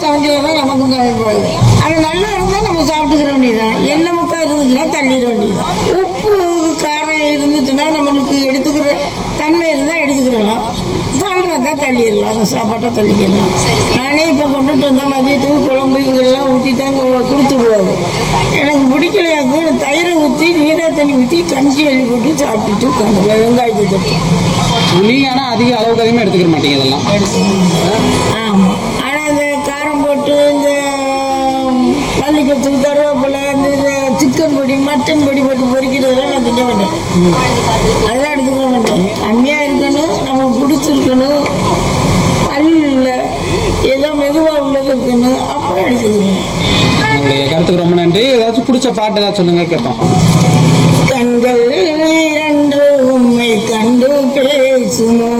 கரைஞ்சி வரும் நமக்கும் கரைப்பாது அது நல்லா இருந்தால் நம்ம சாப்பிட்டுக்கிற வேண்டியதான் எண்ணெய் முக்கா இருந்துச்சுன்னா தள்ளிட வேண்டியதான் உப்பு காரம் இருந்துச்சுன்னா நம்மளுக்கு எடுத்துக்கிற தன்மை இருந்தால் எடுத்துக்கிடலாம் சால்ட் வந்தால் தள்ளிடலாம் அந்த சாப்பாட்டை தள்ளிக்கலாம் நானே இப்போ கொண்டுட்டு வந்தேன் மதியத்துக்கு குழம்பு இதெல்லாம் ஊற்றி தான் கொடுத்து போவாங்க எனக்கு பிடிக்கலையாக்கு தயிரை ஊற்றி நீரா தண்ணி ஊற்றி கஞ்சி அள்ளி போட்டு சாப்பிட்டுட்டு உட்காந்துருவேன் வெங்காயத்தை தொட்டு புளி ஆனா அதிக அளவுக்கு அதிகமாக எடுத்துக்கிற மாட்டீங்க இதெல்லாம் ஆமாம் ஆனால் இந்த காரம் போட்டு இந்த மல்லிகைத்தூள் கருவேப்பிலை இந்த இது சிக்கன் பொடி மட்டன் பொடி போட்டு பொரிக்கிறதெல்லாம் நான் திங்க மாட்டேன் அதெல்லாம் எடுத்துக்க மாட்டேன் கம்மியாக இருக்கணும் நமக்கு பிடிச்சிருக்கணும் பல்லில் ஏதோ மெதுவாக உள்ளது இருக்கணும் அப்புறம் எடுத்துக்கணும் உங்களுடைய கருத்துக்கு ரொம்ப நன்றி ஏதாச்சும் பிடிச்ச பாட்டு ஏதாச்சும் சொல்லுங்க கேட்போம் கண்கள் இரண்டு உண்மை கண்டு பேசுமோ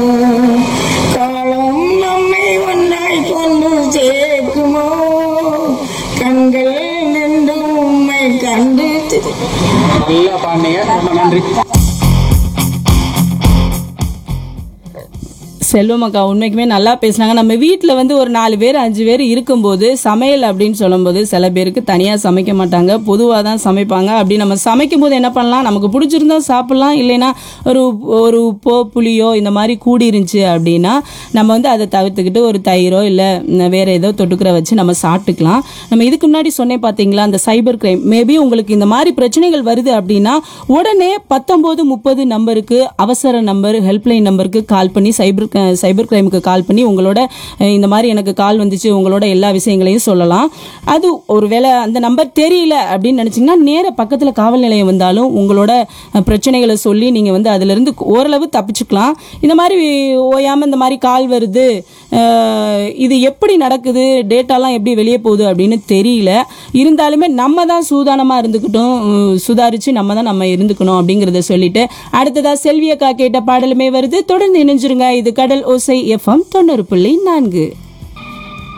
காலம் நம்மை ஒன்றாய் கொண்டு சேர்க்குமோ கண்கள் நின்று உண்மை கண்டு திரு- நல்லா பாடினீங்க ரொம்ப நன்றி செல்வம் அக்கா உண்மைக்குமே நல்லா பேசுனாங்க நம்ம வீட்டில் வந்து ஒரு நாலு பேர் அஞ்சு பேர் இருக்கும்போது சமையல் அப்படின்னு சொல்லும்போது சில பேருக்கு தனியாக சமைக்க மாட்டாங்க பொதுவாக தான் சமைப்பாங்க அப்படி நம்ம சமைக்கும் போது என்ன பண்ணலாம் நமக்கு பிடிச்சிருந்தா சாப்பிட்லாம் இல்லைன்னா ஒரு ஒரு உப்போ புளியோ இந்த மாதிரி கூடி இருந்துச்சு அப்படின்னா நம்ம வந்து அதை தவிர்த்துக்கிட்டு ஒரு தயிரோ இல்லை வேற ஏதோ தொட்டுக்கிற வச்சு நம்ம சாப்பிட்டுக்கலாம் நம்ம இதுக்கு முன்னாடி சொன்னேன் பார்த்தீங்களா அந்த சைபர் கிரைம் மேபி உங்களுக்கு இந்த மாதிரி பிரச்சனைகள் வருது அப்படின்னா உடனே பத்தொம்போது முப்பது நம்பருக்கு அவசர நம்பர் ஹெல்ப்லைன் நம்பருக்கு கால் பண்ணி சைபர் சைபர் கிரைமுக்கு கால் பண்ணி உங்களோட அஹ், இந்த மாதிரி எனக்கு கால் வந்துச்சு உங்களோட எல்லா விஷயங்களையும் சொல்லலாம் அது ஒருவேளை அந்த நம்பர் தெரியல அப்படின்னு நினைச்சீங்கன்னா நேர பக்கத்தில் காவல் நிலையம் வந்தாலும் உங்களோட அஹ், பிரச்சனைகளை சொல்லி நீங்கள் வந்து அதிலிருந்து ஓரளவு தப்பிச்சுக்கலாம் இந்த மாதிரி ஓயாமல் இந்த மாதிரி கால் வருது அஹ், இது எப்படி நடக்குது டேட்டாலாம் எப்படி வெளியே போகுது அப்படின்னு தெரியல இருந்தாலுமே நம்ம தான் சூதானமாக இருந்துக்கிட்டோம் உம், சுதாரிச்சு நம்ம தான் நம்ம இருந்துக்கணும் அப்படிங்கிறத சொல்லிட்டு அடுத்ததா செல்வியக்கா கேட்ட பாடலுமே வருது தொடர்ந்து இணைஞ்சிருங்க இது கடல் ஓசை எஃப்எம் தொண்ணூறு புள்ளி நான்கு